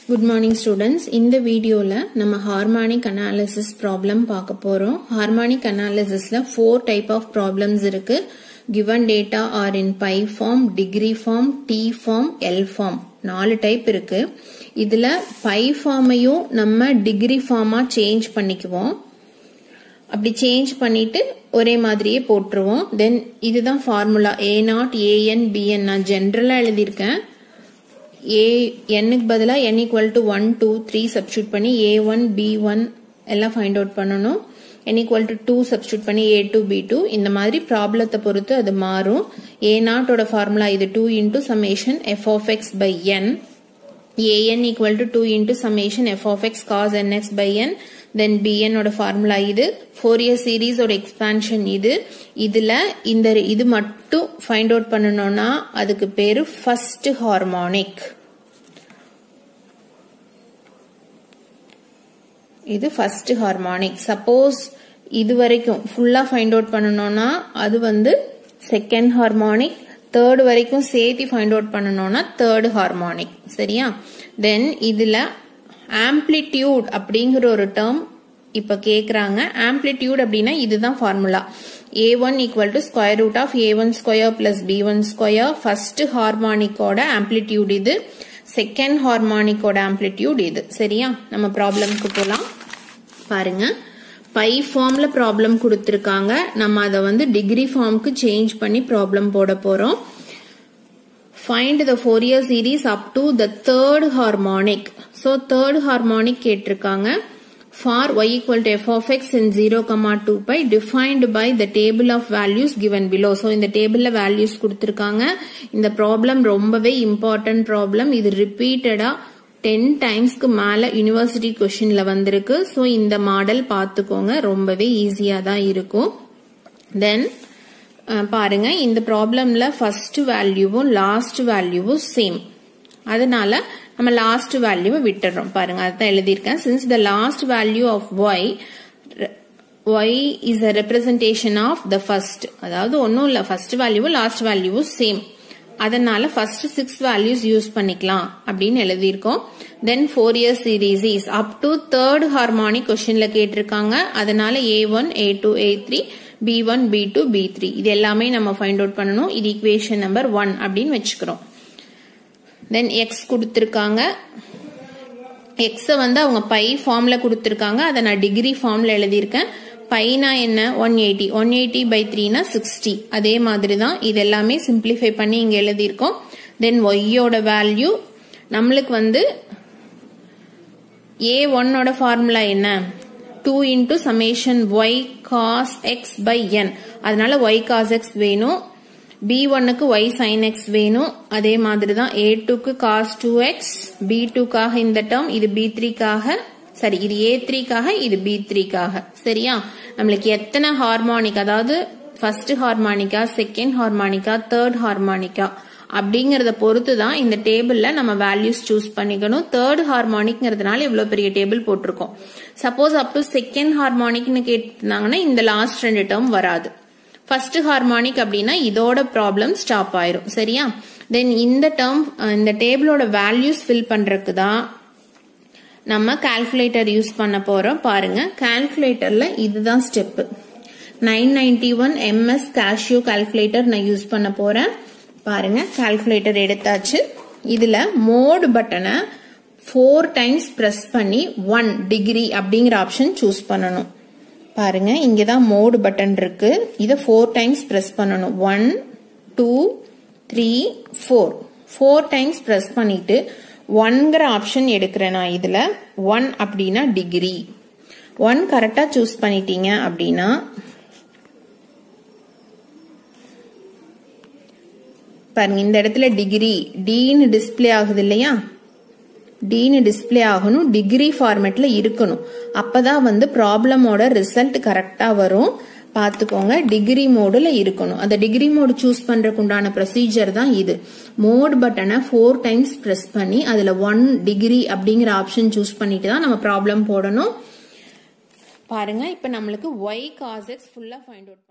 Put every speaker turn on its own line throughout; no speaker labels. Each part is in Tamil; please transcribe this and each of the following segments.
குட் மார்னிங் ஸ்டூடெண்ட்ஸ் இந்த வீடியோவில் நம்ம ஹார்மானிக் அனாலிசிஸ் ப்ராப்ளம் பார்க்க போகிறோம் ஹார்மானிக் அனாலிசிஸில் ஃபோர் டைப் ஆஃப் ப்ராப்ளம்ஸ் இருக்கு given data are in pi form degree form T form L form நாலு டைப் இருக்கு இதில் பை ஃபார்மையும் நம்ம டிகிரி ஃபார்மாக சேஞ்ச் பண்ணிக்குவோம் அப்படி சேஞ்ச் பண்ணிட்டு ஒரே மாதிரியே போட்டுருவோம் தென் இதுதான் formula A naught AN BN நான் ஜென்ரலாக எழுதியிருக்கேன் ஏ என்னுக்கு பதிலாக N equal to one two three substitute பண்ணி ஏ ஒன் பி ஒன் எல்லாம் ஃபைண்ட் அவுட் பண்ணணும் N equal to two substitute பண்ணி ஏ டூ பி டூ இந்த மாதிரி ப்ராப்ளத்தை பொறுத்து அது மாறும் ஏ நாட்டோட ஃபார்முலா இது two into summation F of X by N an equal to 2 into summation f of x cos nx by n then bn ஓட ஃபார்முலா இது ஃபோரியர் சீரீஸ் ஓட எக்ஸ்பான்ஷன் இது இதுல இந்த இது மட்டும் ஃபைண்ட் அவுட் பண்ணணும்னா அதுக்கு பேரு ஃபர்ஸ்ட் ஹார்மோனிக் இது ஃபர்ஸ்ட் ஹார்மோனிக் சப்போஸ் இது வரைக்கும் ஃபுல்லா ஃபைண்ட் அவுட் பண்ணணும்னா அது வந்து செகண்ட் ஹார்மோனிக் தேர்ட் வரைக்கும் சேர்த்து ஃபைண்ட் அவுட் பண்ணணும்னா தேர்ட் ஹார்மோனிக் சரியா தென் இதுல ஆம்ப்ளிடியூட் அப்படிங்கிற ஒரு டேர்ம் இப்ப கேக்குறாங்க ஆம்ப்ளிடியூட் அப்படின்னா இதுதான் formula A one equal to square root of A one square plus B one square first ஹார்மானிக்கோட ஆம்ப்ளிடியூட் இது செகண்ட் ஹார்மானிக்கோட ஆம்ப்ளிடியூட் இது சரியா நம்ம ப்ராப்ளம்க்கு போலாம் பாருங்க பை ஃபார்ம்ல ப்ராப்ளம் கொடுத்துருக்காங்க நம்ம அதை வந்து டிகிரி ஃபார்முக்கு சேஞ்ச் பண்ணி ப்ராப்ளம் போட போறோம் find the Fourier series up to the third harmonic so third harmonic கேட்டிருக்காங்க for Y equal to F of X in zero comma two pi defined by the table of values given below so இந்த டேபிள்ல வேல்யூஸ் கொடுத்துருக்காங்க இந்த ப்ராப்ளம் ரொம்பவே இம்பார்ட்டன்ட் ப்ராப்ளம் இது ரிப்பீட்டடா டென் டைம்ஸ்க்கு மேல யூனிவர்சிட்டி கொஷின்ல வந்திருக்கு ஸோ இந்த மாடல் பார்த்துக்கோங்க ரொம்பவே ஈஸியா தான் இருக்கும் தென் பாருங்க இந்த ப்ராப்ளம்ல ஃபர்ஸ்ட் வேல்யூவும் லாஸ்ட் வேல்யூவும் சேம் அதனால நம்ம லாஸ்ட் வேல்யூவை விட்டுறோம் பாருங்க அதுதான் எழுதியிருக்கேன் since the last value of Y Y is a representation of the first அதாவது ஒன்றும் இல்லை ஃபர்ஸ்ட் வேல்யூவும் லாஸ்ட் வேல்யூவும் சேம் அதனால ஃபர்ஸ்ட் சிக்ஸ் வேல்யூஸ் யூஸ் பண்ணிக்கலாம் அப்படின்னு எழுதியிருக்கோம் then Fourier series is up to third harmonic கொஸ்டின்ல கேட்டிருக்காங்க அதனால A one A two A three B one B two B three இது எல்லாமே நம்ம ஃபைண்ட் அவுட் பண்ணணும் இது ஈக்குவேஷன் நம்பர் ஒன் அப்படின்னு வச்சுக்கிறோம் தென் எக்ஸ் கொடுத்துருக்காங்க எக்ஸை வந்து அவங்க பை ஃபார்ம்ல கொடுத்துருக்காங்க அதை நான் டிகிரி ஃபார்ம்ல எழுதியிருக்கேன் பைனா என்ன one eighty one eighty pi த்ரீனா சிக்ஸ்டி அதே மாதிரி தான் இது எல்லாமே சிம்பிளிஃபை பண்ணி இங்க எழுதியிருக்கோம் தென் ஒய்யோட வேல்யூ நம்மளுக்கு வந்து ஏ ஒன்னோட ஃபார்முலா என்ன two into summation Y cos X by N அதனால ஒய் காஸ் எக்ஸ் வேணும் பி ஒன்னுக்கு ஒய் சைன் எக்ஸ் வேணும் அதே மாதிரி தான் ஏ டூக்கு காஸ் டூ எக்ஸ் பி டூக்காக இந்த டேர்ம் இது பி த்ரீக்காக சரி இது ஏ த்ரீக்காக இது பி த்ரீக்காக சரியா நம்மளுக்கு எத்தனை ஹார்மோனிக் அதாவது ஃபர்ஸ்ட் ஹார்மானிக்கா செகண்ட் ஹார்மானிக்கா தேர்ட் ஹார்மானிக்கா அப்படிங்கறத பொறுத்து தான் இந்த டேபிள்ல நம்ம வேல்யூஸ் சூஸ் பண்ணிக்கணும் தேர்ட் ஹார்மானிக்ங்கிறதுனால இவ்வளவு பெரிய டேபிள் போட்டிருக்கோம் சப்போஸ் அப் டு செகண்ட் ஹார்மானிக்னு கேட்டிருந்தாங்கன்னா இந்த லாஸ்ட் ரெண்டு டேர்ம் வராது ஃபர்ஸ்ட் ஹார்மானிக் அப்படின்னா இதோட ப்ராப்ளம் ஸ்டாப் ஆயிரும் சரியா தென் இந்த டேர்ம் இந்த டேபிளோட வேல்யூஸ் ஃபில் பண்றதுக்கு தான் நம்ம கால்குலேட்டர் யூஸ் பண்ண போறோம் பாருங்க கால்குலேட்டர்ல இதுதான் step nine ninety one MS Casio calculator நான் யூஸ் பண்ண போறேன் பாருங்க கால்குலேட்டர் எடுத்தாச்சு இதுல மோடு பட்டனை ஃபோர் டைம்ஸ் பிரஸ் பண்ணி ஒன் டிகிரி அப்படிங்கிற ஆப்ஷன் சூஸ் பண்ணணும் பாருங்க இங்கதான் மோடு பட்டன் இருக்கு இதை ஃபோர் டைம்ஸ் பிரஸ் பண்ணணும் one two three four four times press பண்ணிட்டு ஒன்கிற ஆப்ஷன் எடுக்கிறேன் நான் இதுல ஒன் அப்படின்னா டிகிரி ஒன் கரெக்டா சூஸ் பண்ணிட்டீங்க அப்படின்னா பாருங்க இந்த இடத்துல டிகிரி டீன்னு டிஸ்பிளே ஆகுது இல்லையா டீன்னு டிஸ்பிளே ஆகணும் டிகிரி ஃபார்மேட்ல இருக்கணும் அப்பதான் வந்து ப்ராப்ளமோட ரிசல்ட் கரெக்டா வரும் பார்த்துக்கோங்க டிகிரி மோடுல இருக்கணும் அந்த டிகிரி மோடு சூஸ் பண்றதுக்கு உண்டான ப்ரொசீஜர் தான் இது மோட் பட்டனை ஃபோர் டைம்ஸ் பிரஸ் பண்ணி அதுல ஒன் டிகிரி அப்படிங்கிற ஆப்ஷன் சூஸ் பண்ணிட்டு தான் நம்ம ப்ராப்ளம் போடணும் பாருங்க இப்ப நம்மளுக்கு ஒய் காசெக்ஸ் ஃபுல்லா ஃபைண்ட் அவுட் பண்ணணும்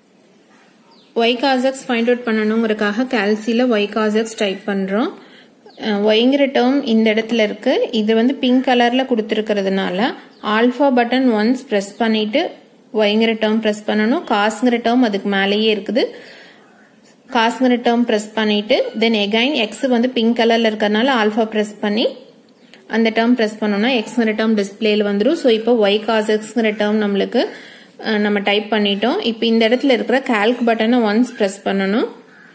ஒய் காசெக்ஸ் ஃபைண்ட் அவுட் பண்ணணுங்கிறதுக்காக கேல்சியில ஒய் காசெக்ஸ் டைப் பண்றோம் ஒய்ங்கிற டேர்ம் இந்த இடத்துல இருக்கு இது வந்து பிங்க் கலர்ல கொடுத்துருக்கிறதுனால ஆல்ஃபா பட்டன் ஒன்ஸ் ப்ரெஸ் பண்ணிட்டு ஒய்ங்கிற டேர்ம் ப்ரெஸ் பண்ணணும் காசுங்கிற டேர்ம் அதுக்கு மேலேயே இருக்குது காசுங்கிற டேர்ம் ப்ரெஸ் பண்ணிட்டு தென் எகைன் எக்ஸ் வந்து பிங்க் கலர்ல இருக்கிறதுனால ஆல்ஃபா ப்ரெஸ் பண்ணி அந்த டேர்ம் ப்ரெஸ் பண்ணோம்னா எக்ஸ்ங்கிற டேர்ம் டிஸ்பிளேல வந்துடும் ஸோ இப்போ ஒய் காஸ் எக்ஸ்ங்கிற டேர்ம் நம்மளுக்கு நம்ம டைப் பண்ணிட்டோம் இப்போ இந்த இடத்துல இருக்கிற கால்க் பட்டனை ஒன்ஸ் ப்ரெஸ் பண்ணணும்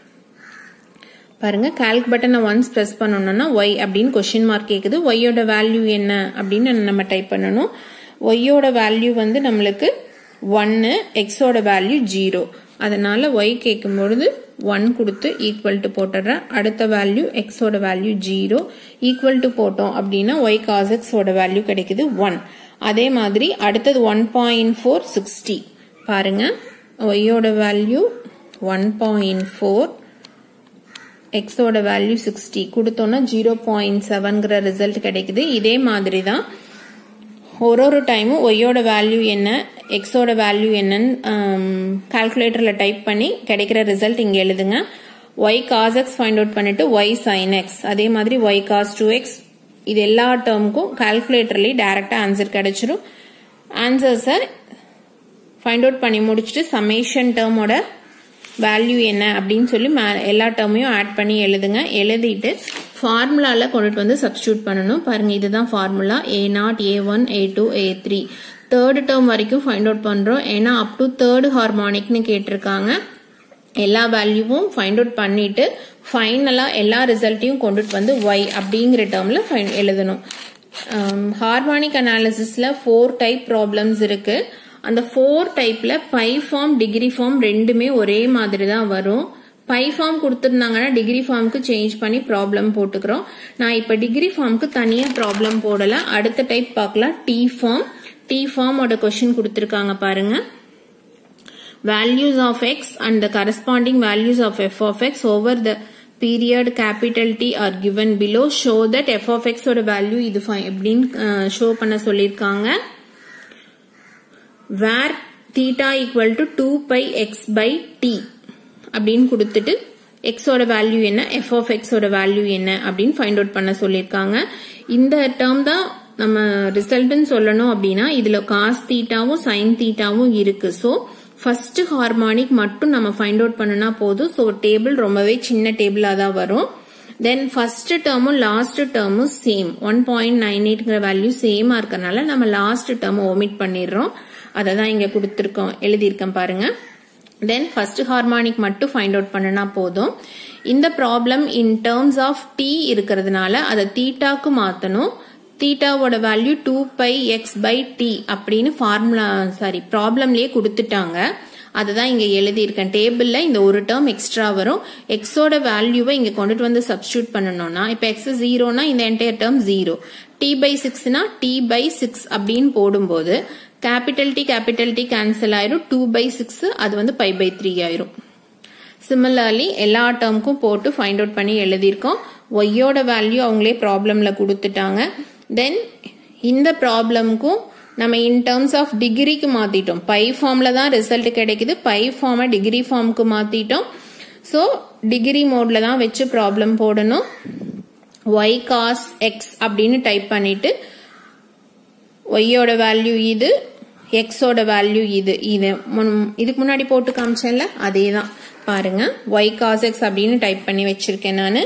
பாருங்க கால்க் பட்டனை ஒன்ஸ் ப்ரெஸ் பண்ணணும்னா ஒய் அப்படின்னு கொஸ்டின் மார்க் கேட்குது ஒய்யோட வேல்யூ என்ன அப்படின்னு நம்ம டைப் பண்ணணும் ஒய்யோட வேல்யூ வந்து நம்மளுக்கு ஒன்னு எக்ஸோட வேல்யூ ஜீரோ அதனால ஒய் கேட்கும் பொழுது ஒன் கொடுத்து ஈக்குவல் டு போட்டுடுறேன் அடுத்த வேல்யூ எக்ஸோட வேல்யூ ஜீரோ ஈக்குவல் டு போட்டோம் அப்படின்னா ஒய் காஸ் எக்ஸோட வேல்யூ கிடைக்குது ஒன் அதே மாதிரி அடுத்தது ஒன் பாயிண்ட் ஃபோர் சிக்ஸ்டி பாருங்க ஒய்யோட வேல்யூ ஒன் பாயிண்ட் ஃபோர் எக்ஸோட வேல்யூ சிக்ஸ்டி கொடுத்தோன்னா ஜீரோ பாயிண்ட் செவன்கிற ரிசல்ட் கிடைக்குது இதே மாதிரி தான் ஒரு ஒரு டைமும் ஒய்யோட வேல்யூ என்ன எக்ஸோட வேல்யூ என்னன்னு கால்குலேட்டரில் டைப் பண்ணி கிடைக்கிற ரிசல்ட் இங்கே எழுதுங்க Y cos X find out பண்ணிட்டு ஒய் சைன் எக்ஸ் அதே மாதிரி ஒய் காஸ் டூ எக்ஸ் இது எல்லா டேர்முக்கும் கால்குலேட்டர்லேயே டைரக்டாக ஆன்சர் கிடைச்சிரும் ஆன்சர்ஸை ஃபைண்ட் அவுட் பண்ணி முடிச்சுட்டு சமேஷன் டேர்மோட வேல்யூ என்ன அப்படின்னு சொல்லி எல்லா டேர்மையும் ஆட் பண்ணி எழுதுங்க எழுதிட்டு ஃபார்முலாவில் கொண்டுட்டு வந்து சப்ஸ்டியூட் பண்ணணும் பாருங்க இதுதான் formula A naught A one A two A three third term வரைக்கும் ஃபைண்ட் அவுட் பண்ணுறோம் ஏன்னா அப் டு தேர்டு ஹார்மானிக்னு கேட்டிருக்காங்க எல்லா வேல்யூவும் ஃபைண்ட் அவுட் பண்ணிட்டு ஃபைனலாக எல்லா ரிசல்ட்டையும் கொண்டுட்டு வந்து ஒய் அப்படிங்கிற டேர்மில் ஃபைன் எழுதணும் ஹார்மானிக் அனாலிசிஸில் ஃபோர் டைப் ப்ராப்ளம்ஸ் இருக்கு அந்த ஃபோர் டைப்ல பை ஃபார்ம் டிகிரி ஃபார்ம் ரெண்டுமே ஒரே மாதிரி தான் வரும் பை ஃபார்ம் கொடுத்துருந்தாங்கன்னா டிகிரி ஃபார்முக்கு சேஞ்ச் பண்ணி ப்ராப்ளம் போட்டுக்கிறோம் நான் இப்போ டிகிரி ஃபார்முக்கு தனியாக ப்ராப்ளம் போடல அடுத்த டைப் பார்க்கலாம் டி ஃபார்ம் டி ஃபார்மோட கொஸ்டின் கொடுத்துருக்காங்க பாருங்க values of x and the corresponding values of f of x over the period capital T are given below show that f of x ஓட value இது எப்படின்னு ஷோ பண்ண சொல்லியிருக்காங்க where theta equal to 2 pi x by t அப்படின்னு கொடுத்துட்டு x ஓட வேல்யூ என்ன f of x ஓட வேல்யூ என்ன அப்படின்னு ஃபைண்ட் அவுட் பண்ண சொல்லியிருக்காங்க இந்த டேர்ம் தான் நம்ம ரிசல்ட்னு சொல்லணும் அப்படின்னா இதுல காஸ் தீட்டாவும் சைன் தீட்டாவும் இருக்கு ஸோ ஃபர்ஸ்ட் ஹார்மானிக் மட்டும் நம்ம ஃபைண்ட் அவுட் பண்ணுனா போதும் ஸோ டேபிள் ரொம்பவே சின்ன டேபிளாக தான் வரும் தென் ஃபர்ஸ்ட் டேர்மும் லாஸ்ட் டேர்மும் சேம் ஒன் பாயிண்ட் நைன் எயிட்ங்கிற வேல்யூ சேமா இருக்கறனால நம்ம லாஸ்ட் டேர்ம் ஓமிட் பண்ணிடுறோம் அதை தான் இங்க கொடுத்துருக்கோம் எழுதியிருக்கேன் பாருங்க தென் ஃபர்ஸ்ட் ஹார்மானிக் மட்டும் ஃபைண்ட் அவுட் பண்ணுனா போதும் இந்த problem in terms of T இருக்கிறதுனால அதை தீட்டாக்கு மாத்தணும் தீட்டாவோட value two pi X by T அப்படின்னு ஃபார்முலா சாரி ப்ராப்ளம்லயே கொடுத்துட்டாங்க அதுதான் இங்க எழுதியிருக்கேன் டேபிள்ல இந்த ஒரு டேர்ம் எக்ஸ்ட்ரா வரும் எக்ஸோட வேல்யூவை இங்க கொண்டுட்டு வந்து சப்ஸ்டியூட் பண்ணணும்னா இப்ப எக்ஸ் ஜீரோனா இந்த entire term zero T by சிக்ஸ்னா டி பை சிக்ஸ் அப்படின்னு போடும்போது capital T capital T cancel ஆயிரும் டூ பை சிக்ஸ் அது வந்து பை பை த்ரீ ஆயிரும் சிமிலர்லி எல்லா டேர்முக்கும் போட்டு ஃபைண்ட் அவுட் பண்ணி எழுதியிருக்கோம் ஒய்யோட வேல்யூ அவங்களே ப்ராப்ளம்ல கொடுத்துட்டாங்க தென் இந்த ப்ராப்ளம்க்கும் நம்ம இன் டேர்ம்ஸ் ஆஃப் டிகிரிக்கு மாத்திட்டோம் பை ஃபார்ம்ல தான் ரிசல்ட் கிடைக்குது பை ஃபார்மை டிகிரி ஃபார்முக்கு மாத்திட்டோம் ஸோ டிகிரி மோட்ல தான் வச்சு ப்ராப்ளம் போடணும் ஒய் காஸ் எக்ஸ் அப்படின்னு டைப் பண்ணிட்டு ஒய்யோட வேல்யூ இது எக்ஸோட வேல்யூ இது இது இதுக்கு முன்னாடி போட்டு காமிச்சேன்ல அதே தான் பாருங்க ஒய் காஸ் எக்ஸ் அப்படின்னு டைப் பண்ணி வச்சிருக்கேன் நான்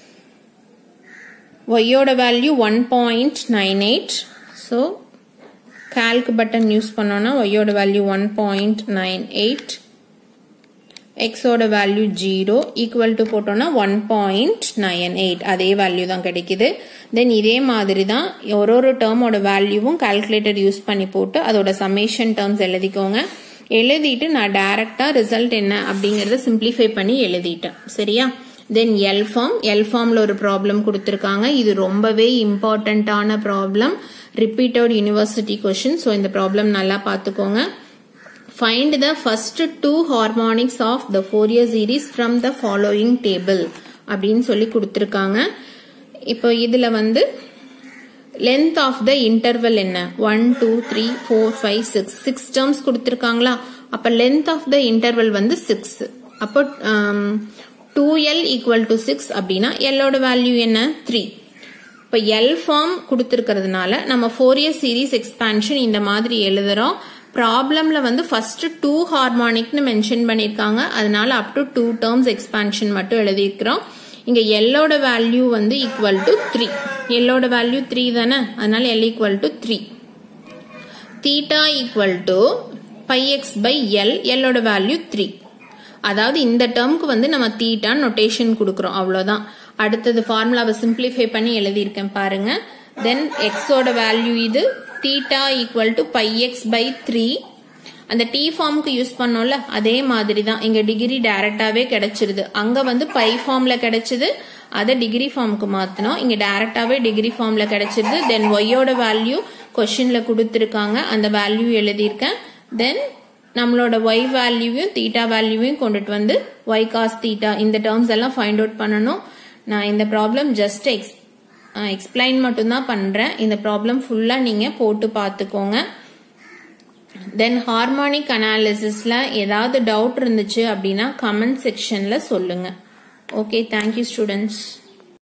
ஒய்யோட value one point nine eight so calc button use பண்ணோம்னா ஒய்யோட value one point nine eight எக்ஸோட வேல்யூ ஜீரோ ஈக்குவல் டு போட்டோம்னா ஒன் பாயிண்ட் நைன் எயிட் அதே வேல்யூ தான் கிடைக்குது தென் இதே மாதிரி தான் ஒரு ஒரு டேர்மோட வேல்யூவும் கால்குலேட்டர் யூஸ் பண்ணி போட்டு அதோட சமேஷன் டேர்ம்ஸ் எழுதிக்கோங்க எழுதிட்டு நான் டைரக்டா ரிசல்ட் என்ன அப்படிங்கறத சிம்பிளிஃபை பண்ணி எழுதிட்டேன் சரியா தென் எல் ஃபார்ம் எல் ஃபார்ம்ல ஒரு ப்ராப்ளம் கொடுத்துருக்காங்க இது ரொம்பவே இம்பார்ட்டண்ட்டான problem repeated university question so இந்த ப்ராப்ளம் நல்லா பார்த்துக்கோங்க find the first two harmonics of the Fourier series from the following table அப்படின்னு சொல்லி கொடுத்துருக்காங்க இப்போ இதுல வந்து லென்த் ஆஃப் த இன்டர்வல் என்ன one two three four five six six terms கொடுத்துருக்காங்களா அப்ப லென்த் ஆஃப் த இன்டர்வல் வந்து சிக்ஸ் அப்போ two L equal to six அப்படின்னா எல்லோட வேல்யூ என்ன த்ரீ இப்போ எல் ஃபார்ம் கொடுத்துருக்கிறதுனால நம்ம ஃபோரியர் சீரீஸ் எக்ஸ்பான்ஷன் இந்த மாதிரி எழுதுறோம் ப்ராப்ளம்ல வந்து ஃபர்ஸ்ட் டூ ஹார்மானிக்னு மென்ஷன் பண்ணியிருக்காங்க அதனால up to two terms expansion மட்டும் எழுதியிருக்கிறோம் இங்க எல்லோட வேல்யூ வந்து ஈக்குவல் டு த்ரீ எல்லோட வேல்யூ த்ரீ தானே அதனால L equal to three theta equal to pi X by L எல்லோட வேல்யூ த்ரீ அதாவது இந்த டேர்முக்கு வந்து நம்ம தீட்டா நொட்டேஷன் கொடுக்குறோம் அவ்வளோதான் அடுத்தது ஃபார்முலாவை சிம்பிளிஃபை பண்ணி எழுதியிருக்கேன் பாருங்க தென் எக்ஸோட வேல்யூ இது theta equal to pi X by three அந்த டி ஃபார்முக்கு யூஸ் பண்ணோம்ல அதே மாதிரி தான் இங்க டிகிரி டைரக்டாவே கிடைச்சிருது அங்க வந்து பை ஃபார்ம்ல கிடைச்சது அதை டிகிரி ஃபார்முக்கு மாத்தினோம் இங்க டைரக்டாவே டிகிரி ஃபார்ம்ல கிடைச்சிருது தென் ஒய்யோட வேல்யூ கொஸ்டின்ல கொடுத்துருக்காங்க அந்த வேல்யூ எழுதியிருக்கேன் தென் நம்மளோட ஒய் வேல்யூவையும் தீட்டா வேல்யூவையும் கொண்டுட்டு வந்து ஒய் காஸ் தீட்டா இந்த டேர்ம்ஸ் எல்லாம் ஃபைண்ட் அவுட் பண்ணணும் நான் இந்த ப்ராப்ளம் ஜஸ்ட் எக்ஸ் எக்ஸ்பிளைன் மட்டும்தான் பண்றேன் இந்த ப்ராப்ளம் ஃபுல்லா நீங்க போட்டு பார்த்துக்கோங்க தென் ஹார்மோனிக் அனாலிசிஸ்ல ஏதாவது டவுட் இருந்துச்சு அப்படின்னா கமெண்ட் செக்ஷன்ல சொல்லுங்க ஓகே தேங்க்யூ ஸ்டூடெண்ட்ஸ்